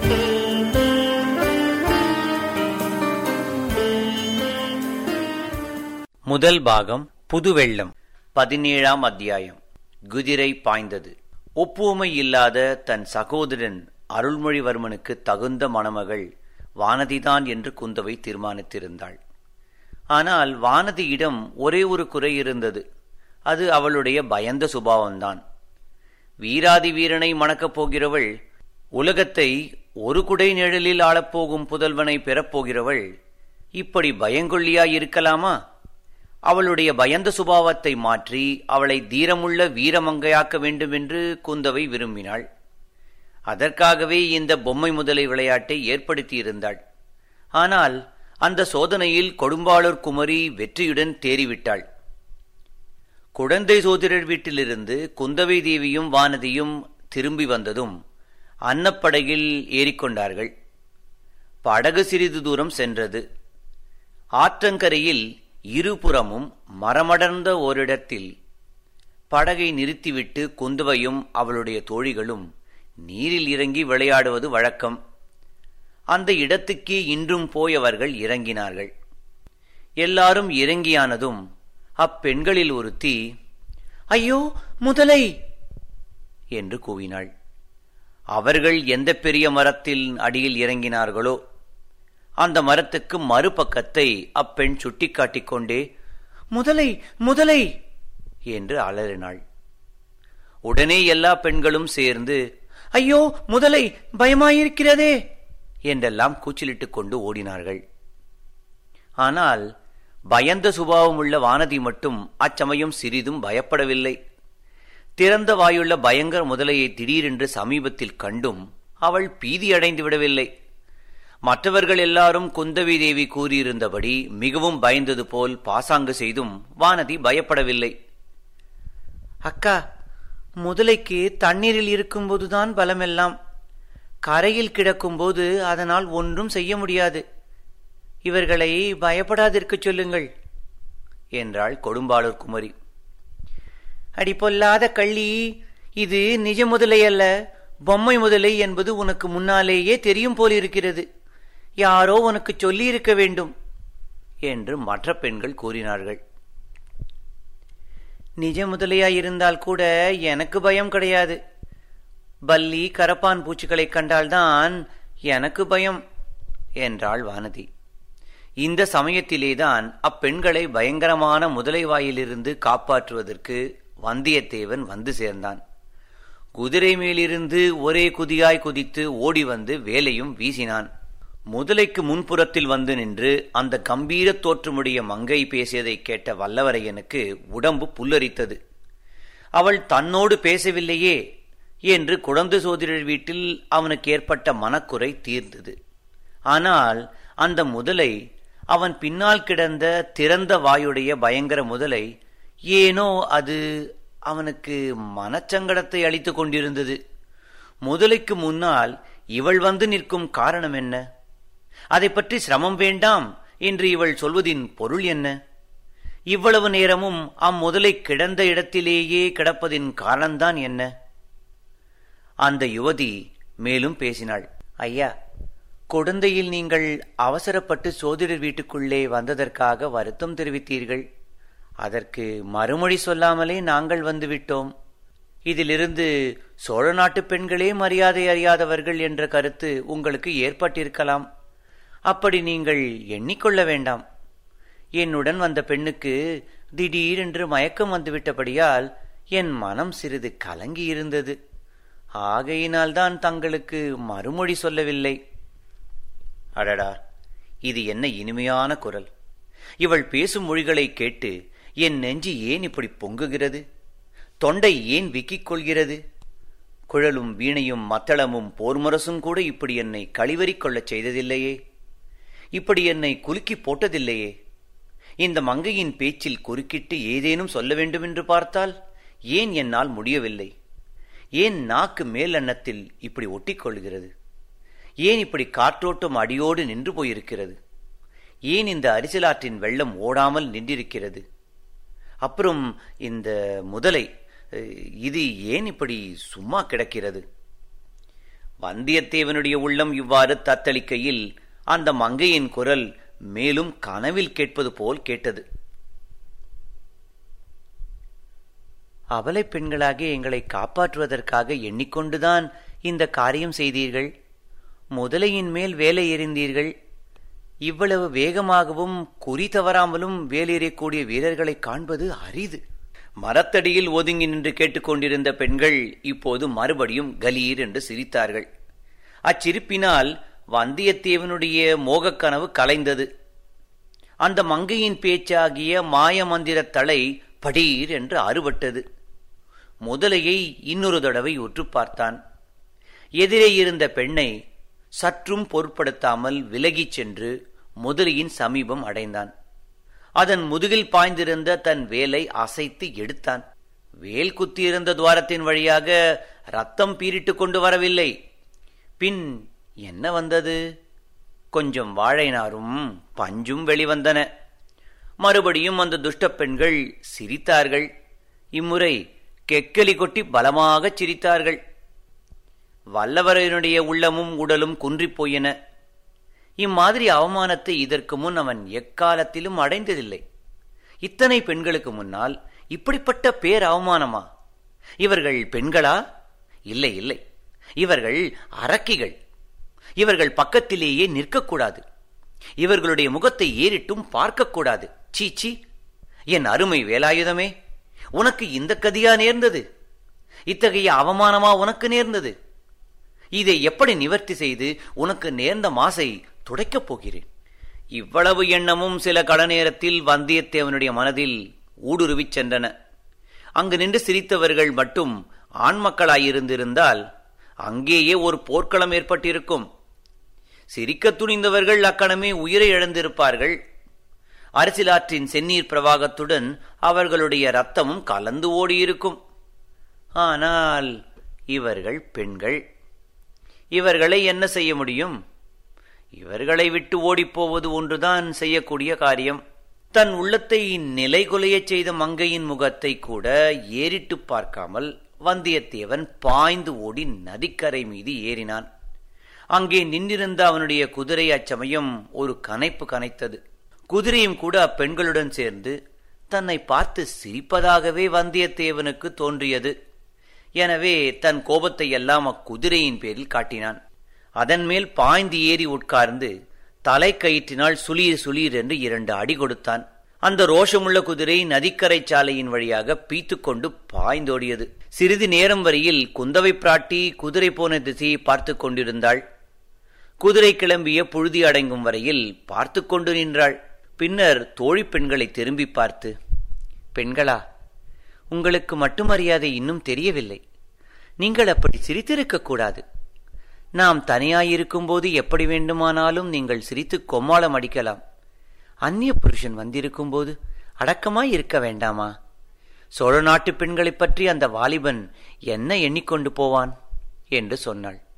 முதல் பாகம் புதுவெள்ளம் பதினேழாம் அத்தியாயம் குதிரை பாய்ந்தது ஒப்புவமை இல்லாத தன் சகோதரன் அருள்மொழிவர்மனுக்கு தகுந்த மணமகள் வானதிதான் என்று குந்தவை தீர்மானித்திருந்தாள் ஆனால் வானதியிடம் ஒரே ஒரு குறை இருந்தது அது அவளுடைய பயந்த சுபாவம்தான் வீராதி வீரனை மணக்கப் போகிறவள் உலகத்தை ஒரு குடை நிழலில் ஆளப்போகும் புதல்வனை பெறப்போகிறவள் இப்படி பயங்கொள்ளியாய் இருக்கலாமா அவளுடைய பயந்த சுபாவத்தை மாற்றி அவளை தீரமுள்ள வீரமங்கையாக்க வேண்டுமென்று குந்தவை விரும்பினாள் அதற்காகவே இந்த பொம்மை முதலை விளையாட்டை ஏற்படுத்தியிருந்தாள் ஆனால் அந்த சோதனையில் கொடும்பாளூர் குமரி வெற்றியுடன் தேறிவிட்டாள் குழந்தை சோதரர் வீட்டிலிருந்து குந்தவை தேவியும் வானதியும் திரும்பி வந்ததும் அன்னப்படகில் ஏறிக்கொண்டார்கள் படகு சிறிது தூரம் சென்றது ஆற்றங்கரையில் இருபுறமும் மரமடர்ந்த ஓரிடத்தில் படகை நிறுத்திவிட்டு குந்தவையும் அவளுடைய தோழிகளும் நீரில் இறங்கி விளையாடுவது வழக்கம் அந்த இடத்துக்கே இன்றும் போய் அவர்கள் இறங்கினார்கள் எல்லாரும் இறங்கியானதும் அப்பெண்களில் ஒருத்தி ஐயோ முதலை என்று கூவினாள் அவர்கள் எந்த பெரிய மரத்தில் அடியில் இறங்கினார்களோ அந்த மரத்துக்கு மறுபக்கத்தை அப்பெண் சுட்டிக்காட்டிக் கொண்டே முதலை முதலை என்று அலறினாள் உடனே எல்லா பெண்களும் சேர்ந்து ஐயோ முதலை பயமாயிருக்கிறதே என்றெல்லாம் கூச்சலிட்டுக் கொண்டு ஓடினார்கள் ஆனால் பயந்த சுபாவமுள்ள வானதி மட்டும் அச்சமயம் சிறிதும் பயப்படவில்லை திறந்த வாயுள்ள பயங்கர முதலையை திடீரென்று சமீபத்தில் கண்டும் அவள் பீதியடைந்து விடவில்லை மற்றவர்கள் எல்லாரும் குந்தவி தேவி கூறியிருந்தபடி மிகவும் பயந்தது போல் பாசாங்கு செய்தும் வானதி பயப்படவில்லை அக்கா முதலைக்கு தண்ணீரில் இருக்கும்போதுதான் பலமெல்லாம் கரையில் கிடக்கும்போது அதனால் ஒன்றும் செய்ய முடியாது இவர்களை பயப்படாதிருக்கச் சொல்லுங்கள் என்றாள் கொடும்பாளூர் குமரி அடி பொல்லாத கள்ளி இது நிஜ முதலை அல்ல பொம்மை முதலை என்பது உனக்கு முன்னாலேயே தெரியும் போலிருக்கிறது யாரோ உனக்கு சொல்லியிருக்க வேண்டும் என்று மற்ற பெண்கள் கூறினார்கள் நிஜ முதலையாயிருந்தால் கூட எனக்கு பயம் கிடையாது பல்லி கரப்பான் பூச்சிகளை கண்டால்தான் எனக்கு பயம் என்றாள் வானதி இந்த சமயத்திலேதான் அப்பெண்களை பயங்கரமான முதலை வாயிலிருந்து காப்பாற்றுவதற்கு வந்தியத்தேவன் வந்து சேர்ந்தான் குதிரை மேலிருந்து ஒரே குதியாய் குதித்து ஓடி வந்து வேலையும் வீசினான் முதலைக்கு முன்புறத்தில் வந்து நின்று அந்த கம்பீர தோற்றமுடைய மங்கை பேசியதை கேட்ட வல்லவரையனுக்கு உடம்பு புல்லரித்தது அவள் தன்னோடு பேசவில்லையே என்று குழந்தை சோதரர் வீட்டில் அவனுக்கு ஏற்பட்ட மனக்குறை தீர்ந்தது ஆனால் அந்த முதலை அவன் பின்னால் கிடந்த திறந்த வாயுடைய பயங்கர முதலை ஏனோ அது அவனுக்கு மனச்சங்கடத்தை அளித்துக் கொண்டிருந்தது முதலைக்கு முன்னால் இவள் வந்து நிற்கும் காரணம் என்ன அதை பற்றி சிரமம் வேண்டாம் என்று இவள் சொல்வதின் பொருள் என்ன இவ்வளவு நேரமும் அம்முதலை கிடந்த இடத்திலேயே கிடப்பதின் காரணம்தான் என்ன அந்த யுவதி மேலும் பேசினாள் ஐயா குழந்தையில் நீங்கள் அவசரப்பட்டு சோதிடர் வீட்டுக்குள்ளே வந்ததற்காக வருத்தம் தெரிவித்தீர்கள் அதற்கு மறுமொழி சொல்லாமலே நாங்கள் வந்துவிட்டோம் இதிலிருந்து சோழ நாட்டு பெண்களே மரியாதை அறியாதவர்கள் என்ற கருத்து உங்களுக்கு ஏற்பட்டிருக்கலாம் அப்படி நீங்கள் எண்ணிக்கொள்ள வேண்டாம் என்னுடன் வந்த பெண்ணுக்கு திடீரென்று மயக்கம் வந்துவிட்டபடியால் என் மனம் சிறிது கலங்கியிருந்தது ஆகையினால்தான் தங்களுக்கு மறுமொழி சொல்லவில்லை அடடா இது என்ன இனிமையான குரல் இவள் பேசும் மொழிகளை கேட்டு என் நெஞ்சு ஏன் இப்படி பொங்குகிறது தொண்டை ஏன் விக்கிக் கொள்கிறது குழலும் வீணையும் மத்தளமும் போர்முரசும் கூட இப்படி என்னை கழிவறிக் கொள்ளச் செய்ததில்லையே இப்படி என்னை குலுக்கி போட்டதில்லையே இந்த மங்கையின் பேச்சில் குறுக்கிட்டு ஏதேனும் சொல்ல வேண்டுமென்று பார்த்தால் ஏன் என்னால் முடியவில்லை ஏன் நாக்கு மேல் எண்ணத்தில் இப்படி ஒட்டிக்கொள்கிறது ஏன் இப்படி காற்றோட்டம் அடியோடு நின்று போயிருக்கிறது ஏன் இந்த அரிசிலாற்றின் வெள்ளம் ஓடாமல் நின்றிருக்கிறது அப்புறம் இந்த முதலை இது ஏன் இப்படி சும்மா கிடக்கிறது வந்தியத்தேவனுடைய உள்ளம் இவ்வாறு தத்தளிக்கையில் அந்த மங்கையின் குரல் மேலும் கனவில் கேட்பது போல் கேட்டது அவலை பெண்களாகிய எங்களை காப்பாற்றுவதற்காக எண்ணிக்கொண்டுதான் இந்த காரியம் செய்தீர்கள் முதலையின் மேல் வேலை எறிந்தீர்கள் இவ்வளவு வேகமாகவும் குறி தவறாமலும் வேலேறக்கூடிய வீரர்களை காண்பது அரிது மரத்தடியில் ஒதுங்கி நின்று கேட்டுக்கொண்டிருந்த பெண்கள் இப்போது மறுபடியும் கலீர் என்று சிரித்தார்கள் அச்சிரிப்பினால் வந்தியத்தேவனுடைய மோகக்கனவு கலைந்தது அந்த மங்கையின் பேச்சாகிய மாய மந்திரத் தலை படீர் என்று அறுபட்டது முதலையை இன்னொரு தடவை உற்று பார்த்தான் எதிரே இருந்த பெண்ணை சற்றும் பொருட்படுத்தாமல் விலகிச் சென்று முதலையின் சமீபம் அடைந்தான் அதன் முதுகில் பாய்ந்திருந்த தன் வேலை அசைத்து எடுத்தான் வேல் குத்தியிருந்த துவாரத்தின் வழியாக ரத்தம் பீரிட்டு கொண்டு வரவில்லை பின் என்ன வந்தது கொஞ்சம் வாழை நாரும் பஞ்சும் வெளிவந்தன மறுபடியும் அந்த துஷ்ட பெண்கள் சிரித்தார்கள் இம்முறை கெக்கலி கொட்டி பலமாகச் சிரித்தார்கள் வல்லவரையனுடைய உள்ளமும் உடலும் குன்றிப் போயின இம்மாதிரி அவமானத்தை இதற்கு முன் அவன் எக்காலத்திலும் அடைந்ததில்லை இத்தனை பெண்களுக்கு முன்னால் இப்படிப்பட்ட பேர் அவமானமா இவர்கள் பெண்களா இல்லை இல்லை இவர்கள் அரக்கிகள் இவர்கள் பக்கத்திலேயே நிற்கக்கூடாது இவர்களுடைய முகத்தை ஏறிட்டும் பார்க்கக்கூடாது சீச்சி என் அருமை வேலாயுதமே உனக்கு இந்த கதியா நேர்ந்தது இத்தகைய அவமானமா உனக்கு நேர்ந்தது இதை எப்படி நிவர்த்தி செய்து உனக்கு நேர்ந்த மாசை துடைக்கப் போகிறேன் இவ்வளவு எண்ணமும் சில கடநேரத்தில் வந்தியத்தேவனுடைய மனதில் ஊடுருவிச் சென்றன அங்கு நின்று சிரித்தவர்கள் மட்டும் ஆண்மக்களாயிருந்திருந்தால் அங்கேயே ஒரு போர்க்களம் ஏற்பட்டிருக்கும் சிரிக்க துணிந்தவர்கள் அக்கணமே உயிரை இழந்திருப்பார்கள் அரசியலாற்றின் செந்நீர் பிரவாகத்துடன் அவர்களுடைய ரத்தமும் கலந்து ஓடியிருக்கும் ஆனால் இவர்கள் பெண்கள் இவர்களை என்ன செய்ய முடியும் இவர்களை விட்டு ஓடிப்போவது ஒன்றுதான் செய்யக்கூடிய காரியம் தன் உள்ளத்தை நிலைகுலையச் செய்த மங்கையின் முகத்தை கூட ஏறிட்டு பார்க்காமல் வந்தியத்தேவன் பாய்ந்து ஓடி நதிக்கரை மீது ஏறினான் அங்கே நின்றிருந்த அவனுடைய குதிரை அச்சமயம் ஒரு கனைப்பு கனைத்தது குதிரையும் கூட அப்பெண்களுடன் சேர்ந்து தன்னை பார்த்து சிரிப்பதாகவே வந்தியத்தேவனுக்கு தோன்றியது எனவே தன் கோபத்தை எல்லாம் அக்குதிரையின் பேரில் காட்டினான் அதன் மேல் பாய்ந்து ஏறி உட்கார்ந்து தலை கயிற்றினால் சுளீர் சுளீர் என்று இரண்டு அடி கொடுத்தான் அந்த ரோஷமுள்ள குதிரை நதிக்கரை சாலையின் வழியாக பீத்துக்கொண்டு பாய்ந்தோடியது சிறிது நேரம் வரையில் குந்தவை பிராட்டி குதிரை போன திசையை பார்த்து கொண்டிருந்தாள் குதிரை கிளம்பிய புழுதி அடங்கும் வரையில் பார்த்து கொண்டு நின்றாள் பின்னர் தோழி பெண்களை திரும்பி பார்த்து பெண்களா உங்களுக்கு மட்டும் மரியாதை இன்னும் தெரியவில்லை நீங்கள் அப்படி சிரித்திருக்க கூடாது நாம் தனியாயிருக்கும்போது எப்படி வேண்டுமானாலும் நீங்கள் சிரித்து கொம்மாளம் அடிக்கலாம் அந்நிய புருஷன் வந்திருக்கும்போது அடக்கமாய் இருக்க வேண்டாமா சோழ நாட்டு பெண்களைப் பற்றி அந்த வாலிபன் என்ன எண்ணிக்கொண்டு போவான் என்று சொன்னாள்